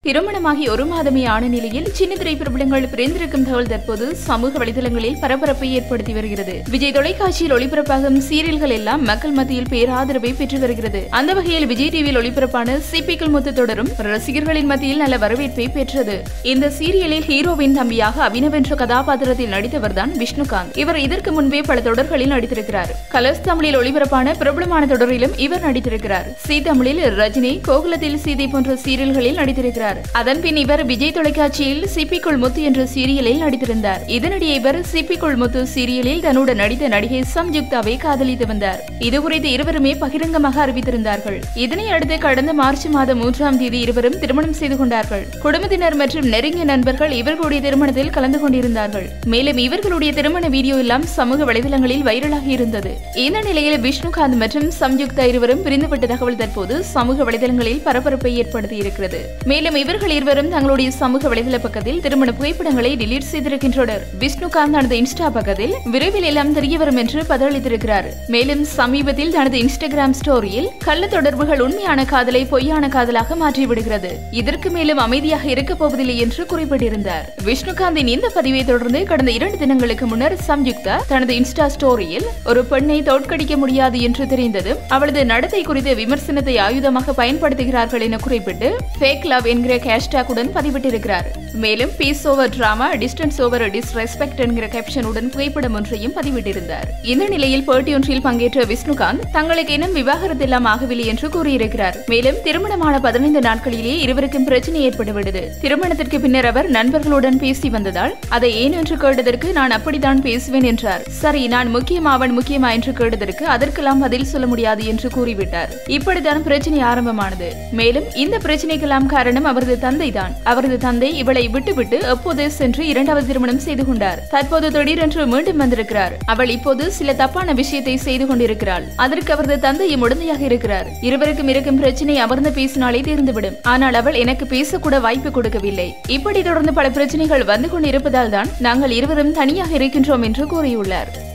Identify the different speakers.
Speaker 1: திருமணமாகி ஒரு மாதமே ஆன நிலையில் சின்ன திரை பிரபலங்கள் பிரிந்திருக்கும் தகவல் தற்போது சமூக வலைதளங்களில் பரபரப்பை ஏற்படுத்தி வருகிறது விஜய் தொலைக்காட்சியில் ஒளிபரப்பாகும் சீரியல்கள் எல்லாம் மக்கள் மத்தியில் பேராதரவை பெற்று வருகிறது அந்த வகையில் விஜய் டிவியில் ஒளிபரப்பான சிப்பிக்கல் முத்து தொடரும் ரசிகர்களின் மத்தியில் நல்ல வரவேற்பை பெற்றது இந்த சீரியலில் ஹீரோவின் தம்பியாக அபினவ் என்ற கதாபாத்திரத்தில் நடித்தவர்தான் விஷ்ணுகாந்த் இவர் இதற்கு முன்பே பல தொடர்களில் நடித்திருக்கிறார் கலர்ஸ் தமிழில் ஒளிபரப்பான பிரபலமான தொடரிலும் இவர் நடித்திருக்கிறார் சி தமிழில் ரஜினி கோகுலத்தில் சீதை போன்ற சீரியல்களில் நடித்திருக்கிறார் அதன் பின் இவர் விஜய் தொலைக்காட்சியில் சிப்பிக்குள் முத்து என்ற சீரியலில் நடித்திருந்தார் இதனிடையே இவர் சிப்பிக்குள் முத்து சீரியலில் தன்னுடன் நடித்த நடிகை சம்யுக்தாவை காதலித்து வந்தார் இது குறித்து இருவருமே பகிரங்கமாக அறிவித்திருந்தார்கள் இதனை அடுத்து கடந்த மார்ச் மாதம் மூன்றாம் தேதி இருவரும் திருமணம் செய்து கொண்டார்கள் குடும்பத்தினர் மற்றும் நெருங்கிய நண்பர்கள் இவர்களுடைய திருமணத்தில் கலந்து கொண்டிருந்தார்கள் மேலும் இவர்களுடைய திருமண வீடியோ எல்லாம் சமூக வலைதளங்களில் வைரலாகி இருந்தது இந்த நிலையில் விஷ்ணுகாந்த் மற்றும் சம்யுக்தா இருவரும் பிரிந்துவிட்ட தகவல் தற்போது சமூக வலைதளங்களில் பரபரப்பை ஏற்படுத்தி இருக்கிறது மேலும் இவர்கள் இருவரும் தங்களுடைய சமூக வலைதள பக்கத்தில் திருமண புகைப்படங்களை டிலீட் செய்திருக்கின்றனர் விஷ்ணுகாந்த் தனது இன்ஸ்டா பக்கத்தில் விரைவில் எல்லாம் தெரிய வரும் என்று பதிலளித்திருக்கிறார் மேலும் சமீபத்தில் தனது இன்ஸ்டாகிராம் ஸ்டோரியில் கள்ள தொடர்புகள் உண்மையான காதலை பொய்யான காதலாக மாற்றிவிடுகிறது இதற்கு மேலும் அமைதியாக இருக்க போவதில்லை என்று குறிப்பிட்டிருந்தார் விஷ்ணுகாந்தின் இந்த பதிவை தொடர்ந்து கடந்த இரண்டு தினங்களுக்கு முன்னர் சம்யுக்தா தனது இன்ஸ்டா ஸ்டோரியில் ஒரு பெண்ணை தோற்கடிக்க முடியாது என்று தெரிந்ததும் அவளது நடத்தை குறித்த விமர்சனத்தை ஆயுதமாக பயன்படுத்துகிறார்கள் என குறிப்பிட்டு ஃபேக் லவ் என்கிற ஹேஷ்டாகுடன் பதிவிட்டிருக்கிறார் மேலும் peace over drama distance over disrespect என்கிற கேப்ஷனுடன் புகைப்படம் ஒன்றையும் பதிவிட்டிருந்தார் இந்த நிலையில் பேட்டி ஒன்றில் பங்கேற்ற விஷ்ணுகாந்த் தங்களுக்கு இன்னும் விவாகரத்து எல்லாம் ஆகவில்லை என்று கூறியிருக்கிறார் மேலும் திருமணமான பதினைந்து நாட்களிலேயே இருவருக்கும் பிரச்சனை ஏற்பட்டுவிட்டது திருமணத்திற்கு பின்னர் அவர் நண்பர்களுடன் பேசி வந்ததால் அதை ஏன் என்று கேட்டதற்கு நான் அப்படித்தான் பேசுவேன் என்றார் சரி நான் முக்கியமா அவன் முக்கியமா என்று கேட்டதற்கு அதற்கெல்லாம் பதில் சொல்ல முடியாது என்று கூறிவிட்டார் இப்படித்தான் பிரச்சனை ஆரம்பமானது மேலும் இந்த பிரச்சனைக்கெல்லாம் காரணம் அவரது தந்தைதான் அவரது தந்தை இவளை விட்டுவிட்டு எப்போது சென்று இரண்டாவது திருமணம் செய்து கொண்டார் தற்போது திடீரென்று மீண்டும் வந்திருக்கிறார் அவள் இப்போது சில தப்பான விஷயத்தை செய்து கொண்டிருக்கிறாள் அதற்கு அவரது தந்தையும் உடந்தையாக இருக்கிறார் இருவருக்கும் இருக்கும் பிரச்சனை அமர்ந்து பேசினாலே தீர்ந்துவிடும் ஆனால் அவள் எனக்கு பேசக்கூட வாய்ப்பு கொடுக்கவில்லை இப்படி தொடர்ந்து பல பிரச்சனைகள் வந்து கொண்டிருப்பதால் தான் நாங்கள் இருவரும் தனியாக இருக்கின்றோம் என்று கூறியுள்ளார்